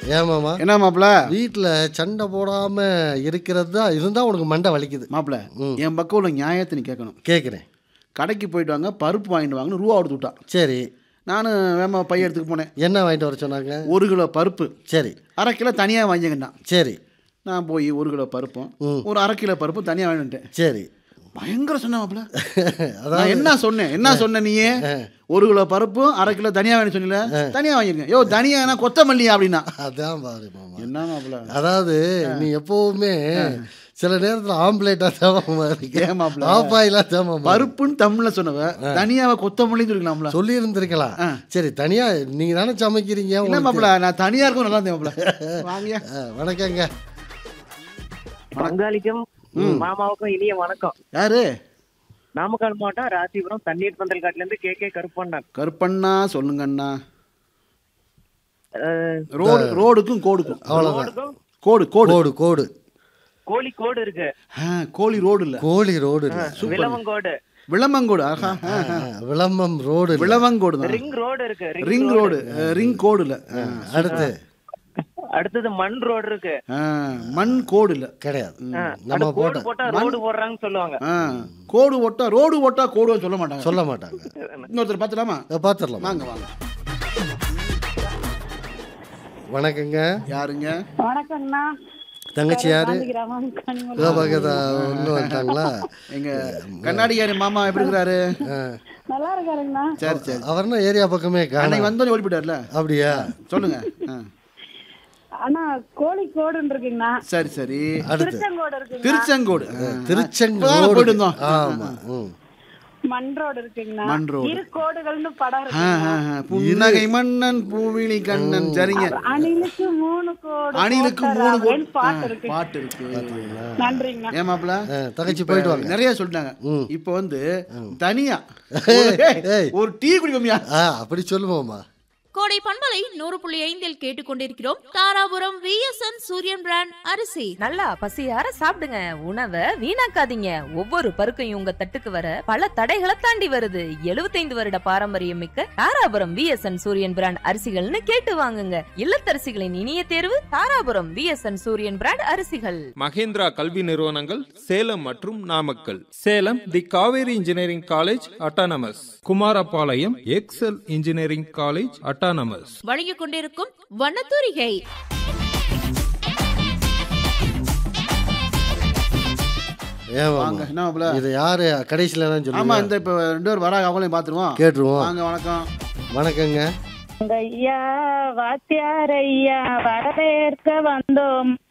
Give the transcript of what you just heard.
ஏமாமா என்ன மாப்பிள வீட்டில் சண்டை போடாம இருக்கிறது தான் இருந்தால் உனக்கு மண்டை வலிக்குது மாப்பிள என் பக்கம் உள்ள நியாயத்தை நீ கேட்கணும் கேட்குறேன் கடைக்கு போயிட்டு வாங்க பருப்பு வாங்கிட்டு வாங்கன்னு ரூபா கொடுத்து விட்டான் சரி நான் வேமா பைய எடுத்துக்கு போனேன் என்ன வாங்கிட்டு வர சொன்னாங்க ஒரு கிலோ பருப்பு சரி அரை கிலோ தனியாக வாங்கிக்கண்டான் சரி நான் போய் ஒரு கிலோ பருப்பும் ம். ஒரு அரை கிலோ பருப்பும் தனியாக வாங்கிட்டேன் சரி பயங்கர சொன்ன மாப்பிள அதான் நான் என்ன சொன்னேன் என்ன சொன்ன நீயே ஒரு கிலோ பருப்பும் அரை கிலோ தனியாக வாங்கி சொன்னீல தனியாக வாங்கியிருக்கேன் யோ தனியாக என்ன கொத்தமல்லியா அப்படின்னா அதான் பாரு மாமா என்ன மாப்பிள அதாவது நீ எப்பவுமே சில நேரத்தில் ஆம்லேட்டாக தேவை இருக்கு ஏன் மாப்பிள? ஆப்பாயிலாம் தேவை பருப்புன்னு தமிழ்ல சொன்னவ தனியாக கொத்தமல்லின்னு சொல்லிக்கலாம்ல சொல்லி இருந்திருக்கலாம் சரி தனியா நீங்க தானே சமைக்கிறீங்க என்ன உங்களுக்கு- மாப்பிள நான் தனியா இருக்கும் நல்லா இருந்தேன் மாப்பிள வாங்கியா ஆ, வணக்கங்க பங்காளிக்கும் மாமாவுக்கும் இனிய வணக்கம் யாரு நாமக்கல் மாவட்டம் ராசிபுரம் தண்ணீர் பந்தல் காட்டுல இருந்து கே கே கருப்பண்ணன் கருப்பண்ணா சொல்லுங்க அண்ணா அஹ், ரோடு ரோடுக்கும் கோடுக்கும் ரோடுக்கும் கோடு கோடு கோடு கோடு கோழி கோடு இருக்கு ஆ, கோழி ரோடு இல்ல கோழி ரோடு இல்ல. விலவங்கோடு விளம்பங்கோடு ஆஹா ஆ, ஆ. ஆ, விளம்பம் ரோடு இல்ல. விளவங்கோடு தான் ரிங் ரோடு இருக்கு ரிங் ரோடு ரிங் கோடு இல்ல ஆ. அடுத்து அடுத்தது மண் ரோடு இருக்கு ஆ, மண் கோடு இல்ல கிடையாது அஹ், நம்ம அடுத்து கோடு போட்ட போட்டா ரோடு போடுறாங்கன்னு சொல்லுவாங்க ஆ, கோடு ஓட்டா ரோடு ஓட்டா கோடு சொல்ல மாட்டாங்க சொல்ல மாட்டாங்க இன்னொருத்தர் பார்த்துலாமா பார்த்துடலாம் வாங்க வாங்க வணக்கங்க யாருங்க வணக்கம்ண்ணா தங்கச்சி யாரு கிராமம் கனிமொழி சிவபாகதா இன்னும் வந்துட்டாங்களா எங்க கண்ணாடிக்காரி மாமா எப்படி இருக்கிறாரு ஆ. நல்லா இருக்காருங்கண்ணா சரி சரி அவர்னா ஏரியா பக்கமே காண அன்னைக்கு வந்தோடனே ஓடி போயிட்டார்ல அப்படியா சொல்லுங்க ஆ. அண்ணா கோழிக்கோடுன்னு இருக்குங்கண்ணா சரி சரி அடுத்து திருச்செங்கோடு இருக்குங்க திருச்செங்கோடு ஆ. இப்பதான் திருச்செங்கோடு போயிட்டு இருந்தோம் ஆமா ம் மண் ரோடு இருக்குங்கண்ணா மண் ரோடு. இரு கோடுகள்னு படம் ஆ, இருக்கு ஆ, ஆ. புன்னகை மன்னன் பூவிழி கண்ணன் சரிங்க அணிலுக்கு மூணு கோடு அணிலுக்கு போட்ட மூணு ராவன் கோ- பாட்டு ஆ, இருக்கு பாட்டு இருக்கு நன்றிங்கண்ணா ஏமாப்ல ஆ, தங்கச்சி போயிட்டு வாங்க நிறைய சொல்லிட்டாங்க இப்போ வந்து தனியா ஏய், ஒரு- ஏய். ஒரு டீ குடிப்போம்யா ஆ அப்படி சொல்லுவோம்மா கோடை பண்பலை நூறு புள்ளி ஐந்தில் கேட்டுக்கொண்டிருக்கிறோம் தாராபுரம் விஎஸ்என் சூரியன் பிராண்ட் அரிசி நல்லா பசியார சாப்பிடுங்க உணவை வீணாக்காதீங்க ஒவ்வொரு பருக்கையும் உங்க தட்டுக்கு வர பல தடைகளை தாண்டி வருது 75 வருட பாரம்பரியம் மிக்க தாராபுரம் விஎஸ்என் சூரியன் பிராண்ட் அரிசிகள்னு கேட்டு வாங்குங்க இல்லத்தரசிகளின் இனிய தேர்வு தாராபுரம் விஎஸ்என் சூரியன் பிராண்ட் அரிசிகள் மகேந்திரா கல்வி நிறுவனங்கள் சேலம் மற்றும் Namakkal Salem the Kaveri engineering college autonomous Kumarapalayam Excel engineering college autonomous வழங்கிக் கொண்டிருக்கும் வண்ணத்தூரிகை ஏன் வாங்க மாமா? என்ன மாப்ள? இது யாரு கடைசியில தான் ஆமா சொல்லுங்க இந்த இப்ப ரெண்டு பேரும் வராங்க அவங்களையும் பாத்துருவோம் கேட்டுருவோம் வாங்க வணக்கம் வணக்கங்க ஐயா வாத்தியார் ஐயா வரவேற்க வந்தோம்